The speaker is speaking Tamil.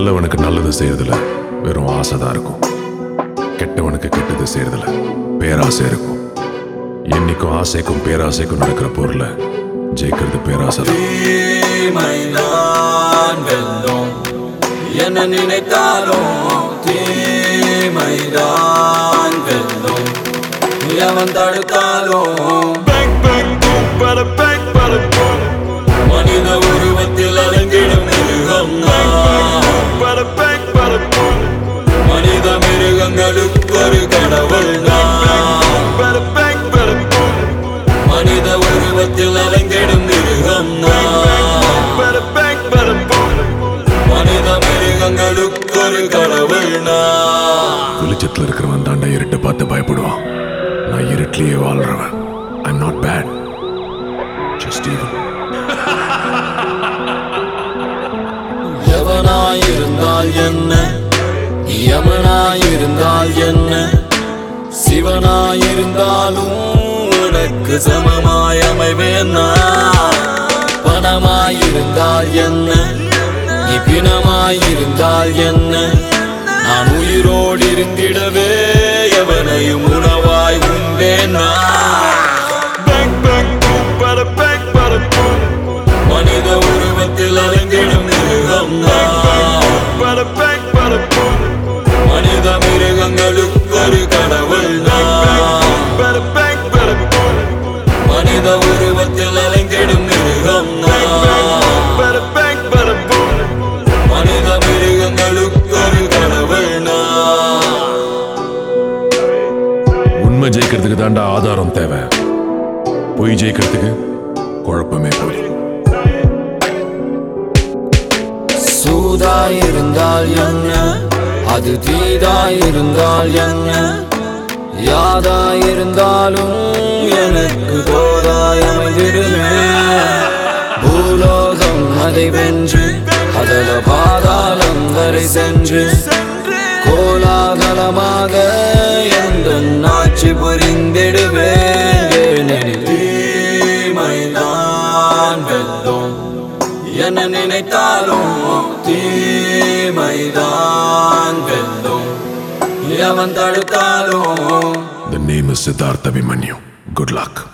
நல்லவனுக்கு நல்லது செய்யறதுல வெறும் ஆசை தான் இருக்கும் கெட்டவனுக்கு கெட்டது செய்யறதுல பேராசை இருக்கும் என்னைக்கும் ஆசைக்கும் பேராசைக்கும் நடக்கிற பொருளை ஜெயிக்கிறது பேராசை தான் தீமைதான் வெல்லும் என்ன நினைத்தாலும் தீமைதான் வெல்லும் எவன் தடுத்தாலும் மனித உருவத்தில் அலங்கிடும் மிருகம் நான். மனித மிருகங்களுக்கு ஒரு கடவுள் நான். மனித உருவத்தில் அலங்கிடும் மிருகம் நான். மனித மிருகங்களுக்கு ஒரு கடவுள் நான். வெளிச்சத்துல இருக்கிறவன் தாண்டா இருட்டை பார்த்து பயப்படுவான் நான் இருட்டிலேயே வாழ்றவன் I not bad just even எவனாயிருந்தால் என்ன யமனாயிருந்தால் என்ன சிவனாயிருந்தாலும் உனக்கு சமமாய் அமைவேன் நான். பணமாயிருந்தால் என்ன நீ பிணமாயிருந்தால் என்ன நான் உயிரோடு இருந்திடவே எவனையும் உணவாய் உண்டேன் நான். மனித உருவத்தில் அலங்கிடும் மிருகம் நான். மனித மிருகங்களுக்கு ஒரு கடவுள் நான். மனித உருவத்தில் அலங்கிடும் மிருகம் நான். மனித மிருகங்களுக்கு ஒரு கடவுள் நான். உண்மை ஜெயிக்கிறதுக்கு தாண்டா ஆதாரம் தேவை பொய் ஜெயிக்கிறதுக்கு குழப்பமே போய் சூதாயிருந்தால் என்ன அது தீதாயிருந்தால் என்ன யாதாயிருந்தாலும் எனக்கு தோதாயமைந்திடுமே பூலோகம் அதை வென்று அதல பாதாளம் வரை சென்று கோலாகலமாக எந்த நாட்சி புரிந்திடுவேன் தீமைதான் வெல்லும் என்ன நினைத்தாலும் தீமைதான் வெல்லும் எவன் தடுத்தாலும் The name is Siddhartha Abhimanyu. Good luck.